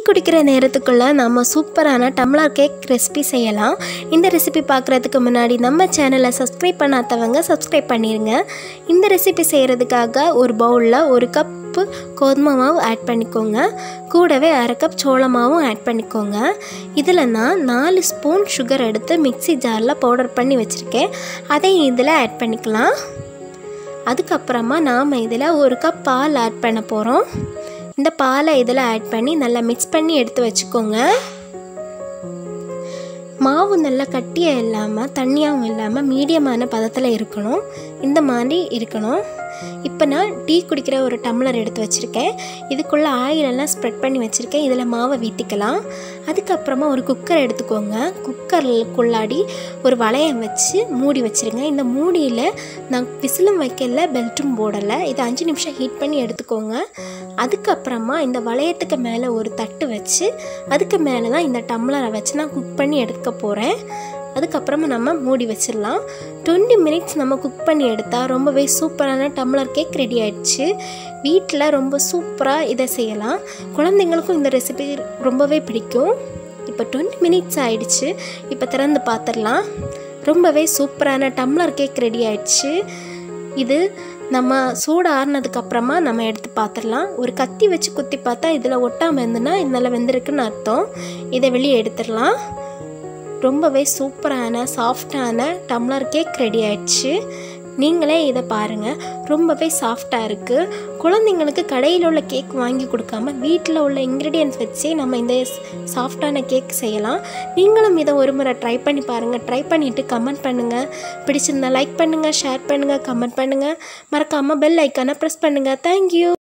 குடிக்கிற நேரத்துக்குள்ளே நம்ம சூப்பரான டம்ளர் கேக் ரெசிபி செய்யலாம் இந்த ரெசிபி பார்க்குறதுக்கு முன்னாடி நம்ம சேனலை சப்ஸ்கிரைப் பண்ணாதவங்க சப்ஸ்கிரைப் பண்ணிடுங்க இந்த ரெசிபி செய்கிறதுக்காக ஒரு பவுலில் ஒரு கப்பு கோதுமை மாவு ஆட் பண்ணிக்கோங்க கூடவே அரை கப் சோள மாவும் ஆட் பண்ணிக்கோங்க இதில் நான் நாலு ஸ்பூன் சுகர் எடுத்து மிக்ஸி ஜாரில் பவுடர் பண்ணி வச்சுருக்கேன் அதையும் இதில் ஆட் பண்ணிக்கலாம் அதுக்கப்புறமா நாம் இதில் ஒரு கப் பால் ஆட் பண்ண போகிறோம் இந்த பாலை இதில் ஆட் பண்ணி நல்லா மிக்ஸ் பண்ணி எடுத்து வச்சுக்கோங்க மாவு நல்லா கட்டியாக இல்லாமல் தண்ணியாகவும் இல்லாமல் மீடியமான பதத்தில் இருக்கணும் இந்த மாதிரி இருக்கணும் இப்போ நான் டீ குடிக்கிற ஒரு டம்ளர் எடுத்து வச்சுருக்கேன் இதுக்குள்ளே ஆயிலெல்லாம் ஸ்ப்ரெட் பண்ணி வச்சுருக்கேன் இதில் மாவை வீட்டிக்கலாம் அதுக்கப்புறமா ஒரு குக்கர் எடுத்துக்கோங்க குக்கருக்குள்ளாடி ஒரு வளையம் வச்சு மூடி வச்சுருங்க இந்த மூடியில் நான் விசிலும் வைக்கல பெல்ட்டும் போடலை இதை அஞ்சு நிமிஷம் ஹீட் பண்ணி எடுத்துக்கோங்க அதுக்கப்புறமா இந்த வளையத்துக்கு மேலே ஒரு தட்டு வச்சு அதுக்கு மேலே தான் இந்த டம்ளரை வச்சு நான் குக் பண்ணி எடுக்க போகிறேன் அதுக்கப்புறமா நம்ம மூடி வச்சிடலாம் டுவெண்ட்டி மினிட்ஸ் நம்ம குக் பண்ணி எடுத்தால் ரொம்பவே சூப்பரான டம்ளர் கேக் ரெடி ஆயிடுச்சு வீட்டில் ரொம்ப சூப்பராக இதை செய்யலாம் குழந்தைங்களுக்கும் இந்த ரெசிபி ரொம்பவே பிடிக்கும் இப்போ டுவெண்ட்டி மினிட்ஸ் ஆயிடுச்சு இப்போ திறந்து பார்த்துடலாம் ரொம்பவே சூப்பரான டம்ளர் கேக் ரெடி ஆயிடுச்சு இது நம்ம சூடு ஆறுனதுக்கப்புறமா நம்ம எடுத்து பார்த்துடலாம் ஒரு கத்தி வச்சு குத்தி பார்த்தா இதில் ஒட்டாமல் இருந்துன்னா இதனால் வெந்திருக்குன்னு அர்த்தம் இதை வெளியே எடுத்துடலாம் ரொம்பவே சூப்பரான சாஃப்டான டம்ளர் கேக் ரெடி ஆயிடுச்சு நீங்களே இதை பாருங்கள் ரொம்பவே சாஃப்டாக இருக்குது குழந்தைங்களுக்கு கடையில் உள்ள கேக் வாங்கி கொடுக்காம வீட்டில் உள்ள இன்க்ரீடியன்ஸ் வச்சே நம்ம இந்த சாஃப்டான கேக் செய்யலாம் நீங்களும் இதை ஒரு முறை ட்ரை பண்ணி பாருங்கள் ட்ரை பண்ணிவிட்டு கமெண்ட் பண்ணுங்கள் பிடிச்சிருந்தா லைக் பண்ணுங்கள் ஷேர் பண்ணுங்கள் கமெண்ட் பண்ணுங்கள் மறக்காமல் பெல் ஐக்கானை ப்ரெஸ் பண்ணுங்கள் தேங்க்யூ